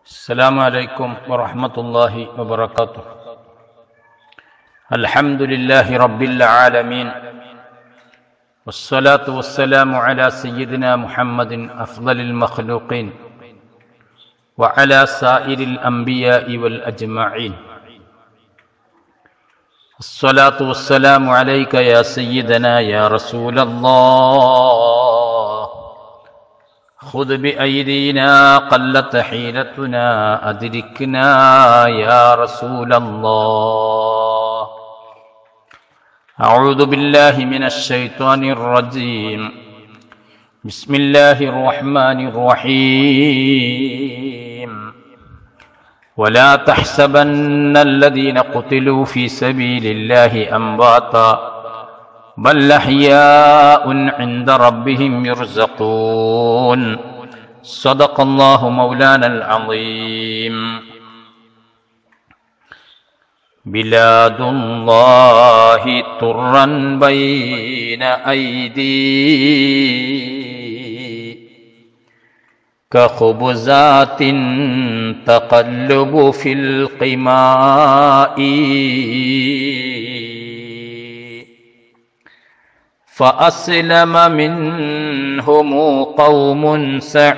السلام عليكم ورحمة الله وبركاته الحمد لله رب العالمين والصلاة والسلام على سيدنا محمد أفضل المخلوقين وعلى سائر الأنبياء والأجمعين الصلاة والسلام عليك يا سيدنا يا رسول الله خذ بأيدينا قلت حيلتنا أدركنا يا رسول الله أعوذ بالله من الشيطان الرجيم بسم الله الرحمن الرحيم ولا تحسبن الذين قتلوا في سبيل الله أمواتا بل أحياء عند ربهم يرزقون صدق الله مولانا العظيم بلاد الله طرا بين أيدي كخبزات تقلب في القماء فأسلم منهم قوم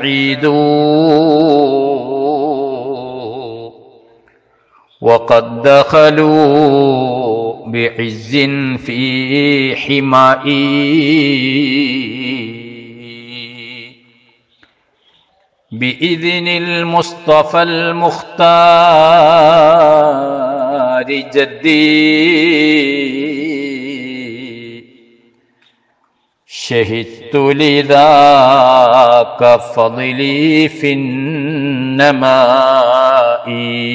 سعيدون وقد دخلوا بعز في حمائي بإذن المصطفى المختار جدي شهدت لذاك فضلي في النماء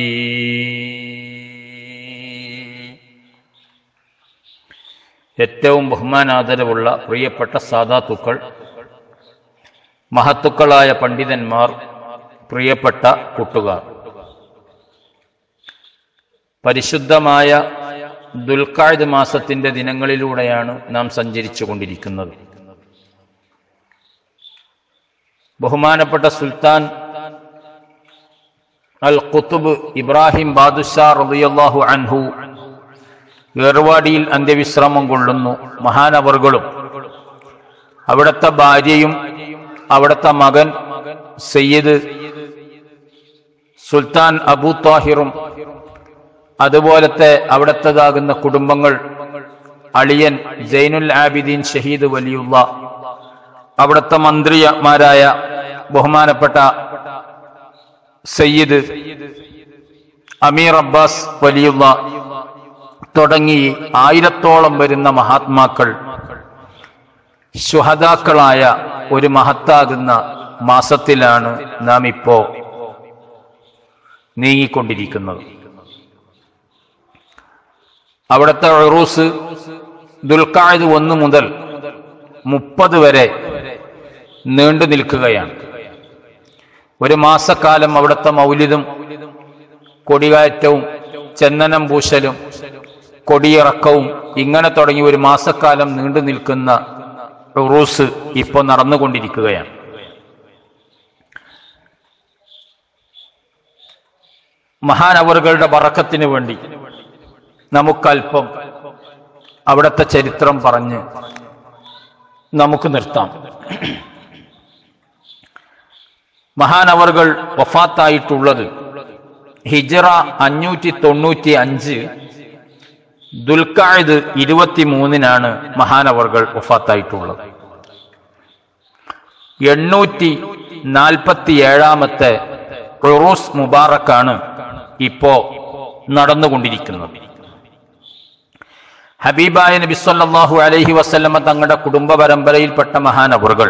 ഏറ്റവും ബഹുമാനാദരവുള്ള പ്രിയപ്പെട്ട സാധാത്തുക്കൾ മഹത്തുക്കളായ പണ്ഡിതന്മാർ പ്രിയപ്പെട്ട കൂട്ടുകാർ പരിശുദ്ധമായ ദുൽഖായത് മാസത്തിന്റെ ദിനങ്ങളിലൂടെയാണ് നാം സഞ്ചരിച്ചു കൊണ്ടിരിക്കുന്നത് ബഹുമാനപ്പെട്ട സുൽത്താൻ അൽ ഖുത്തുബ് ഇബ്രാഹിം ബാദുഷാ റളിയല്ലാഹു അൻഹു ഏർവാടിയിൽ അന്ത്യവിശ്രമം കൊള്ളുന്നു മഹാനവറുകളും അവിടുത്തെ ഭാര്യയും അവിടുത്തെ മകൻ സയ്യിദ് സുൽത്താൻ അബൂ താഹിറും അതുപോലത്തെ അവിടത്തേതാകുന്ന കുടുംബങ്ങൾ അളിയൻ ജൈനുൽ ആബിദീൻ ഷഹീദ് വലിയുള്ള അവിടുത്തെ മന്ത്രിമാരായ ബഹുമാനപ്പെട്ട സയ്യിദ് അമീർ അബ്ബാസ് വലിയുള്ള തുടങ്ങി ആയിരത്തോളം വരുന്ന മഹാത്മാക്കൾ ശുഹതാക്കളായ ഒരു മഹത്താകുന്ന മാസത്തിലാണ് നാം ഇപ്പോ നീങ്ങിക്കൊണ്ടിരിക്കുന്നത് അവിടുത്തെ ഉറൂസ് ദുൽഖായത് ഒന്ന് മുതൽ മുപ്പത് വരെ നീണ്ടു നിൽക്കുകയാണ് ഒരു മാസക്കാലം അവിടുത്തെ മൗലിതും കൊടികയറ്റവും ചെന്നനം പൂശലും കൊടിയിറക്കവും ഇങ്ങനെ തുടങ്ങി ഒരു മാസക്കാലം നീണ്ടു നിൽക്കുന്ന ഉറൂസ് ഇപ്പോൾ നടന്നുകൊണ്ടിരിക്കുകയാണ് മഹാനവറുകളുടെ വറക്കത്തിന് വേണ്ടി നമുക്കല്പം അവിടുത്തെ ചരിത്രം പറഞ്ഞ് നമുക്ക് നിർത്താം മഹാനവറുകൾ വഫാത്തായിട്ടുള്ളത് ഹിജറ അഞ്ഞൂറ്റി തൊണ്ണൂറ്റി അഞ്ച് ദുൽഖായത് ഇരുപത്തിമൂന്നിനാണ് മഹാനവറുകൾ വഫാത്തായിട്ടുള്ളത് എണ്ണൂറ്റി നാൽപ്പത്തി ഏഴാമത്തെ റൊറൂസ് മുബാറക്കാണ് ഇപ്പോ നടന്നുകൊണ്ടിരിക്കുന്നത് ഹബീബായ നബി സല്ലല്ലാഹു അലൈഹി വസല്ലമ തങ്ങളുടെ കുടുംബ പരമ്പരയിൽപ്പെട്ട മഹാനവറുകൾ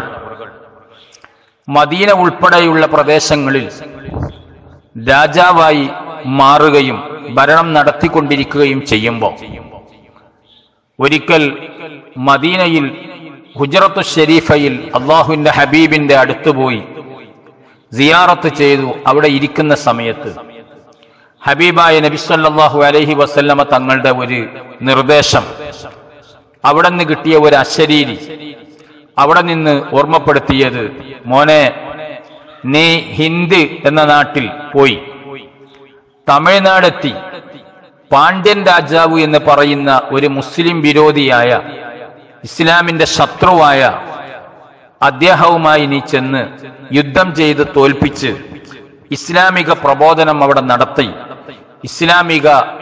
മദീന ഉൾപ്പെടെയുള്ള പ്രദേശങ്ങളിൽ രാജാവായി മാറുകയും ഭരണം നടത്തിക്കൊണ്ടിരിക്കുകയും ചെയ്യുമ്പോൾ ഒരിക്കൽ മദീനയിൽ ഹുജറത്തു ഷെരീഫയിൽ അള്ളാഹുവിന്റെ ഹബീബിന്റെ അടുത്ത് പോയി സിയാറത്ത് ചെയ്തു അവിടെ ഇരിക്കുന്ന സമയത്ത് ഹബീബായ നബിസ്വല്ലാഹു അലൈഹി വസല്ലമ തങ്ങളുടെ ഒരു നിർദ്ദേശം അവിടെ നിന്ന് കിട്ടിയ ഒരു അശരീരി അവിടെ നിന്ന് ഓർമ്മപ്പെടുത്തിയത് മോനെ നീ ഹിന്ദ് എന്ന നാട്ടിൽ പോയി തമിഴ്നാടെത്തി പാണ്ഡ്യൻ രാജാവ് എന്ന് പറയുന്ന ഒരു മുസ്ലിം വിരോധിയായ ഇസ്ലാമിന്റെ ശത്രുവായ അദ്ദേഹവുമായി നീ ചെന്ന് യുദ്ധം ചെയ്ത് തോൽപ്പിച്ച് ഇസ്ലാമിക പ്രബോധനം അവിടെ നടത്തി ഇസ്ലാമിക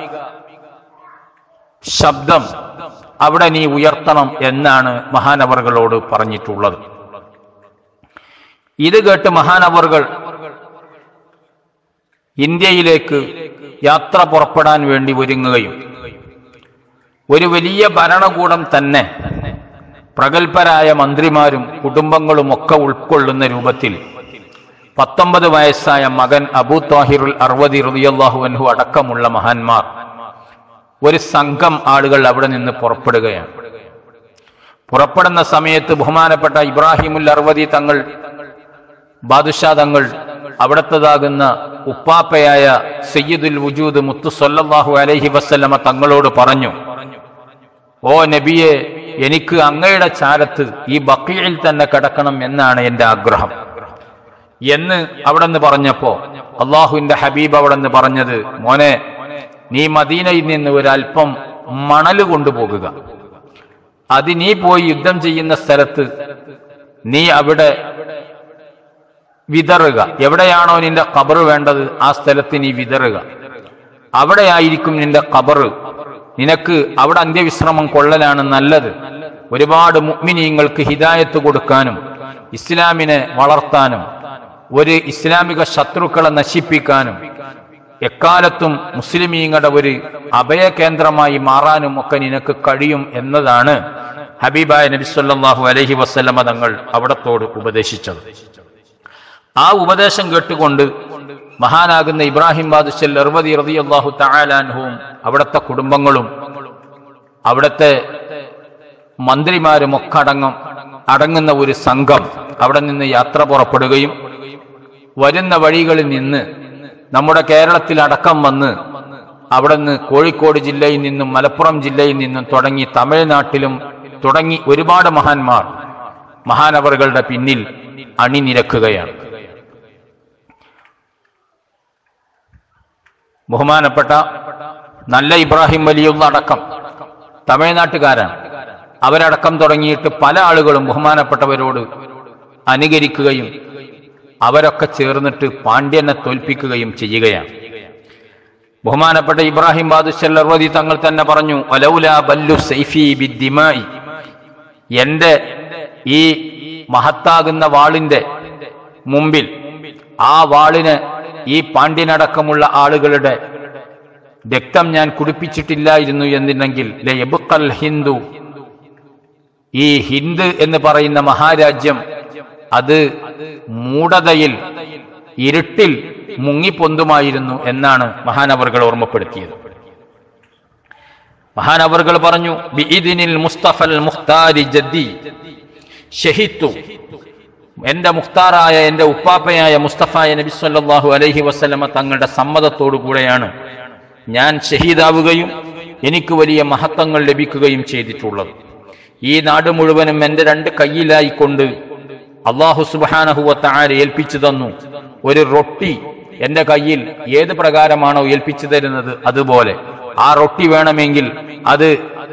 ശബ്ദം അവിടെ നീ ഉയർത്തണം എന്നാണ് മഹാനവറുകളോട് പറഞ്ഞിട്ടുള്ളത് ഇത് കേട്ട് മഹാനവറുകൾ ഇന്ത്യയിലേക്ക് യാത്ര പുറപ്പെടാൻ വേണ്ടി ഒരുങ്ങുകയും ഒരു വലിയ ഭരണകൂടം തന്നെ പ്രഗത്ഭരായ മന്ത്രിമാരും കുടുംബങ്ങളും ഒക്കെ ഉൾക്കൊള്ളുന്ന രൂപത്തിൽ പത്തൊമ്പത് വയസ്സായ മകൻ അബൂ താഹിറുൽ അർവദി റളിയല്ലാഹു അൻഹു അടക്കമുള്ള മഹാന്മാർ ഒരു സംഘം ആളുകൾ അവിടെ നിന്ന് പുറപ്പെടുകയാണ് പുറപ്പെടുന്ന സമയത്ത് ബഹുമാനപ്പെട്ട ഇബ്രാഹിമുൽ അർവദി തങ്ങൾ ബാദുഷാ തങ്ങൾ അവിടത്തതാകുന്ന ഉപ്പാപ്പയായ സയ്യിദുൽ വുജൂദ് മുത്തു സല്ലല്ലാഹു അലൈഹി വസല്ലമ തങ്ങളോട് പറഞ്ഞു ഓ നബിയെ എനിക്ക് അങ്ങയുടെ ചാരത്ത് ഈ ബക്കയിൽ തന്നെ കിടക്കണം എന്നാണ് എന്റെ ആഗ്രഹം എന്ന് അവിടെ നിന്ന് പറഞ്ഞപ്പോ അള്ളാഹുവിന്റെ ഹബീബ് അവിടെ നിന്ന് പറഞ്ഞത് മോനെ നീ മദീനയിൽ നിന്ന് ഒരല്പം മണല് കൊണ്ടുപോകുക അത് നീ പോയി യുദ്ധം ചെയ്യുന്ന സ്ഥലത്ത് നീ അവിടെ വിതറുക എവിടെയാണോ നിന്റെ കബറ് വേണ്ടത് ആ സ്ഥലത്ത് നീ വിതറുക അവിടെയായിരിക്കും നിന്റെ കബറ് നിനക്ക് അവിടെ അന്ത്യവിശ്രമം കൊള്ളലാണ് നല്ലത് ഒരുപാട് മുഗ്മിനീങ്ങൾക്ക് ഹിദായത്ത് കൊടുക്കാനും ഇസ്ലാമിനെ വളർത്താനും ഒരു ഇസ്ലാമിക ശത്രുക്കളെ നശിപ്പിക്കാനും എക്കാലത്തും മുസ്ലിമീങ്ങളുടെ ഒരു അഭയകേന്ദ്രമായി മാറാനും ഒക്കെ നിനക്ക് കഴിയും എന്നതാണ് ഹബീബായ നബി സല്ലല്ലാഹു അലൈഹി വസല്ലമ തങ്ങൾ അവിടത്തോട് ഉപദേശിച്ചത് ആ ഉപദേശം കേട്ടുകൊണ്ട് മഹാനാകുന്ന ഇബ്രാഹിം ബാദുഷൽ അറുപതി റളിയല്ലാഹു തആലാൻഹുവും അവിടുത്തെ കുടുംബങ്ങളും അവിടുത്തെ മന്ത്രിമാരും ഒക്കെ അടങ്ങും അടങ്ങുന്ന ഒരു സംഘം അവിടെ നിന്ന് യാത്ര പുറപ്പെടുകയും വരുന്ന വഴികളിൽ നിന്ന് നമ്മുടെ കേരളത്തിൽ അടക്കം വന്ന് അവിടെ നിന്ന് കോഴിക്കോട് ജില്ലയിൽ നിന്നും മലപ്പുറം ജില്ലയിൽ നിന്നും തുടങ്ങി തമിഴ്നാട്ടിലും തുടങ്ങി ഒരുപാട് മഹാന്മാർ മഹാനവറുകളുടെ പിന്നിൽ അണിനിരക്കുകയാണ് ബഹുമാനപ്പെട്ട നല്ല ഇബ്രാഹിം വലിയുള്ള അടക്കം തമിഴ്നാട്ടുകാരാണ് അവരടക്കം തുടങ്ങിയിട്ട് പല ആളുകളും ബഹുമാനപ്പെട്ടവരോട് അനുകരിക്കുകയും അവരൊക്കെ ചേർന്നിട്ട് പാണ്ഡ്യനെ തോൽപ്പിക്കുകയും ചെയ്യുകയാണ് ബഹുമാനപ്പെട്ട ഇബ്രാഹിം ബാദുഷല്ലർവതി തങ്ങൾ തന്നെ പറഞ്ഞു ഒലൗല ബല്ലു സൈഫി ബിദ്ദിമായി എന്റെ ഈ മഹത്താകുന്ന വാളിന്റെ മുമ്പിൽ ആ വാളിന് ഈ പാണ്ഡ്യനടക്കമുള്ള ആളുകളുടെ രക്തം ഞാൻ കുടിപ്പിച്ചിട്ടില്ലായിരുന്നു എന്നുണ്ടെങ്കിൽ ലയബുക്കൽ ഹിന്ദു ഈ ഹിന്ദ് എന്ന് പറയുന്ന മഹാരാജ്യം അത് മൂഢതയിൽ ഇരുട്ടിൽ മുങ്ങിപ്പൊന്തുമായിരുന്നു എന്നാണ് മഹാനവറുകൾ ഓർമ്മപ്പെടുത്തിയത് മഹാനവറുകൾ പറഞ്ഞു ബിഇദിനിൽ മുസ്തഫൽ മുഖ്താരി ജദ്ദി ഷഹിത്തു എന്റെ മുഖ്താറായ എന്റെ ഉപ്പാപ്പയായ മുസ്തഫായ നബി സല്ലല്ലാഹു അലൈഹി വസല്ലമ തങ്ങളുടെ സമ്മതത്തോടു കൂടെയാണ് ഞാൻ ഷഹീദാവുകയും എനിക്ക് വലിയ മഹത്വങ്ങൾ ലഭിക്കുകയും ചെയ്തിട്ടുള്ളത് ഈ നാട് മുഴുവനും എന്റെ രണ്ട് കയ്യിലായിക്കൊണ്ട് അള്ളാഹു സുബാനഹുവത്ത ആര് ഏൽപ്പിച്ചു തന്നു ഒരു റൊട്ടി എന്റെ കയ്യിൽ ഏത് പ്രകാരമാണോ ഏൽപ്പിച്ചു തരുന്നത് അതുപോലെ ആ റൊട്ടി വേണമെങ്കിൽ അത്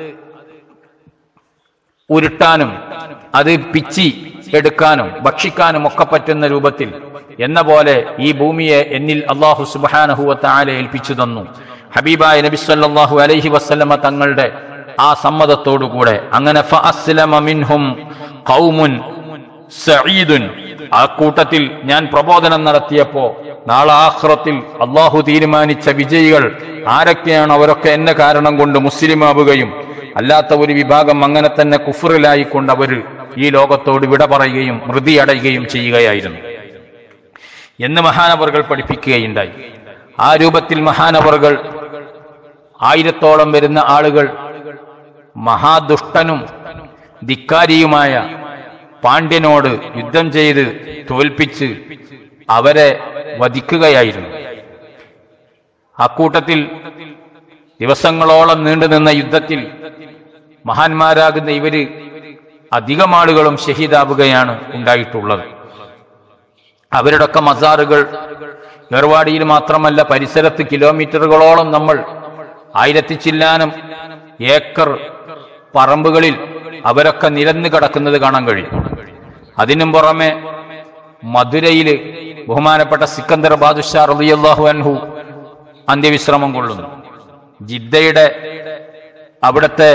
ഉരുട്ടാനും അത് പിച്ചി എടുക്കാനും ഭക്ഷിക്കാനും ഒക്കെ പറ്റുന്ന രൂപത്തിൽ എന്ന പോലെ ഈ ഭൂമിയെ എന്നിൽ അള്ളാഹു സുബാനഹുവത്ത ആല ഏൽപ്പിച്ചു തന്നു ഹബീബായ നബി സല്ലല്ലാഹു അലൈഹി വസല്ലമ തങ്ങളുടെ ആ സമ്മതത്തോടുകൂടെ അങ്ങനെ ഫഅസ്ലമ മിൻഹും ഖൗമുൻ സഈദുൻ ആ കൂട്ടത്തിൽ ഞാൻ പ്രബോധനം നടത്തിയപ്പോ നാളെ ആഖിറത്തിൽ അള്ളാഹു തീരുമാനിച്ച വിജയികൾ ആരൊക്കെയാണ് അവരൊക്കെ എന്നെ കാരണം കൊണ്ട് മുസ്ലിമാവുകയും അല്ലാത്ത ഒരു വിഭാഗം അങ്ങനെ തന്നെ കുഫറിലായിക്കൊണ്ട് അവർ ഈ ലോകത്തോട് വിട പറയുകയും മൃതി അടയുകയും ചെയ്യുകയായിരുന്നു എന്ന് മഹാനവറുകൾ പഠിപ്പിക്കുകയുണ്ടായി ആ രൂപത്തിൽ മഹാനവറുകൾ ആയിരത്തോളം വരുന്ന ആളുകൾ മഹാദുഷ്ടനും ധിക്കാരിയുമായ പാണ്ഡ്യനോട് യുദ്ധം ചെയ്ത് തോൽപ്പിച്ച് അവരെ വധിക്കുകയായിരുന്നു അക്കൂട്ടത്തിൽ ദിവസങ്ങളോളം നീണ്ടുനിന്ന യുദ്ധത്തിൽ മഹാന്മാരാകുന്ന ഇവര് അധികം ആളുകളും ഷഹീദാവുകയാണ് ഉണ്ടായിട്ടുള്ളത് അവരുടെയൊക്കെ മസാറുകൾ ഏർവാടിയിൽ മാത്രമല്ല പരിസരത്ത് കിലോമീറ്ററുകളോളം നമ്മൾ ആയിരത്തി ചില്ലാനം ഏക്കർ പറമ്പുകളിൽ അവരൊക്കെ നിരന്നു കിടക്കുന്നത് കാണാൻ കഴിയും അതിനും പുറമെ മധുരയില് ബഹുമാനപ്പെട്ട സിക്കന്ദർ ബാദുഷാ റളിയല്ലാഹു അൻഹു അന്ത്യവിശ്രമം കൊള്ളുന്നു ജിദ്ദയുടെ അവിടുത്തെ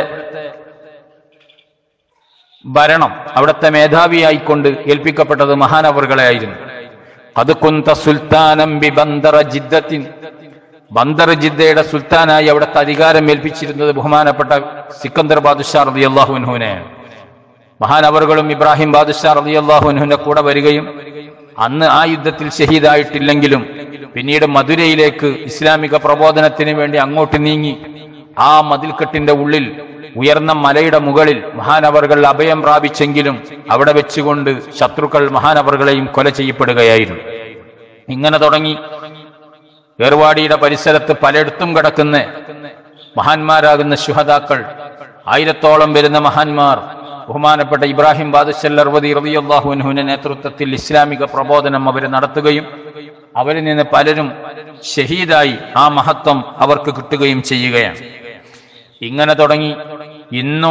ഭരണം അവിടുത്തെ മേധാവിയായിക്കൊണ്ട് ഏൽപ്പിക്കപ്പെട്ടത് മഹാനവറുകളെയായിരുന്നു അത് കുന്ത സുൽത്താനം ബി ബന്ദറ ജിദ്ദത്തിൻ ബന്ദർ ജിദ്ദയുടെ സുൽത്താനായി അവിടുത്തെ അധികാരം ഏൽപ്പിച്ചിരുന്നത് ബഹുമാനപ്പെട്ട സിക്കന്ദർ ബാദുഷാ റതി അള്ളാഹുവിൻഹുവിനെയാണ് മഹാനവറുകളും ഇബ്രാഹിം ബാദുഷാ റതി അള്ളാഹുവിൻഹുവിന്റെ കൂടെ വരികയും അന്ന് ആ യുദ്ധത്തിൽ ഷഹീദായിട്ടില്ലെങ്കിലും പിന്നീട് മധുരയിലേക്ക് ഇസ്ലാമിക പ്രബോധനത്തിന് വേണ്ടി അങ്ങോട്ട് നീങ്ങി ആ മതിൽക്കെട്ടിന്റെ ഉള്ളിൽ ഉയർന്ന മലയുടെ മുകളിൽ മഹാനവറുകൾ അഭയം പ്രാപിച്ചെങ്കിലും അവിടെ വെച്ചുകൊണ്ട് ശത്രുക്കൾ മഹാനവറുകളെയും കൊല ചെയ്യപ്പെടുകയായിരുന്നു ഇങ്ങനെ തുടങ്ങി ഏർവാടിയുടെ പരിസരത്ത് പലയിടത്തും കിടക്കുന്ന മഹാന്മാരാകുന്ന ശുഹതാക്കൾ ആയിരത്തോളം വരുന്ന മഹാന്മാർ ബഹുമാനപ്പെട്ട ഇബ്രാഹിം ബാദുശല്ലർവതി റബിയാഹുവിന്റെ നേതൃത്വത്തിൽ ഇസ്ലാമിക പ്രബോധനം അവർ നടത്തുകയും അവരിൽ നിന്ന് പലരും ഷഹീദായി ആ മഹത്വം അവർക്ക് കിട്ടുകയും ചെയ്യുകയാണ് ഇങ്ങനെ തുടങ്ങി ഇന്നും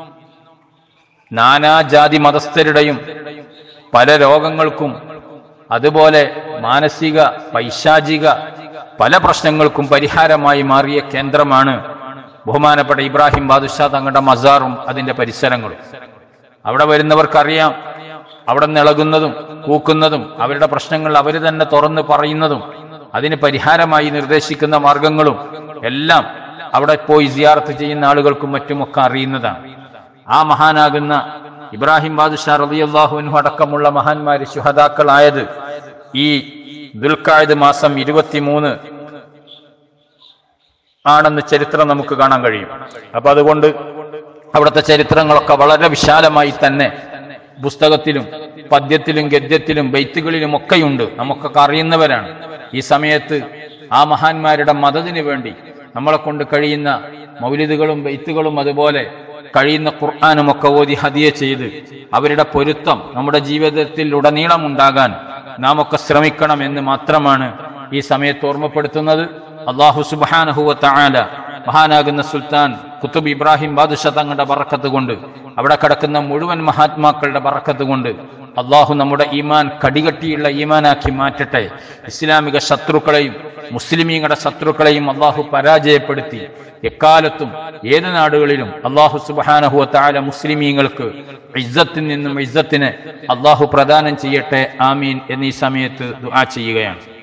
നാനാജാതി മതസ്ഥരുടെയും പല രോഗങ്ങൾക്കും അതുപോലെ മാനസിക പൈശാചിക പല പ്രശ്നങ്ങൾക്കും പരിഹാരമായി മാറിയ കേന്ദ്രമാണ് ബഹുമാനപ്പെട്ട ഇബ്രാഹിം ബാദുഷാ തങ്ങളുടെ മസാറും അതിന്റെ പരിസരങ്ങളും അവിടെ വരുന്നവർക്കറിയാം അവിടെ നിളകുന്നതും കൂക്കുന്നതും അവരുടെ പ്രശ്നങ്ങൾ അവർ തന്നെ തുറന്ന് പറയുന്നതും അതിന് പരിഹാരമായി നിർദ്ദേശിക്കുന്ന മാർഗങ്ങളും എല്ലാം അവിടെ പോയി സിയാറത്ത് ചെയ്യുന്ന ആളുകൾക്കും മറ്റുമൊക്കെ അറിയുന്നതാണ് ആ മഹാനാകുന്ന ഇബ്രാഹിം ബാദുഷാ റളിയല്ലാഹുവിനു അടക്കമുള്ള മഹാന്മാര് ശുഹദാക്കളായത് ഈ ദുൽഖായത് മാസം ഇരുപത്തിമൂന്ന് ആണെന്ന് ചരിത്രം നമുക്ക് കാണാൻ കഴിയും അപ്പൊ അതുകൊണ്ട് അവിടുത്തെ ചരിത്രങ്ങളൊക്കെ വളരെ വിശാലമായി തന്നെ പുസ്തകത്തിലും പദ്യത്തിലും ഗദ്യത്തിലും ബെയ്ത്തുകളിലും ഒക്കെയുണ്ട് നമുക്കൊക്കെ അറിയുന്നവരാണ് ഈ സമയത്ത് ആ മഹാന്മാരുടെ മതത്തിന് വേണ്ടി നമ്മളെ കൊണ്ട് കഴിയുന്ന മൗലിദുകളും ബെയ്ത്തുകളും അതുപോലെ കഴിയുന്ന ഖുർആാനും ഒക്കെ ഓതി ഹദിയ ചെയ്ത് അവരുടെ പൊരുത്തം നമ്മുടെ ജീവിതത്തിൽ ഉടനീളം ഉണ്ടാകാൻ നാം ഒക്കെ ശ്രമിക്കണം എന്ന് മാത്രമാണ് ഈ സമയത്ത് ഓർമ്മപ്പെടുത്തുന്നത് അള്ളാഹു സുബാനഹുവ താല മഹാനാകുന്ന സുൽത്താൻ കുത്തുബ് ഇബ്രാഹിം ബാദുഷ തങ്ങളുടെ ബറക്കത്ത് കൊണ്ട് അവിടെ കിടക്കുന്ന മുഴുവൻ മഹാത്മാക്കളുടെ ബറക്കത്ത് കൊണ്ട് അള്ളാഹു നമ്മുടെ ഈമാൻ കടികട്ടിയുള്ള ഈമാനാക്കി മാറ്റട്ടെ ഇസ്ലാമിക ശത്രുക്കളെയും മുസ്ലിമീങ്ങളുടെ ശത്രുക്കളെയും അള്ളാഹു പരാജയപ്പെടുത്തി എക്കാലത്തും ഏത് നാടുകളിലും അള്ളാഹു സുബാനഹുവ താല മുസ്ലിമീങ്ങൾക്ക് ഇസ്സത്തിൽ നിന്നും ഇസ്സത്തിന് അള്ളാഹു പ്രദാനം ചെയ്യട്ടെ ആമീൻ എന്നീ സമയത്ത് ദുആ ചെയ്യുകയാണ്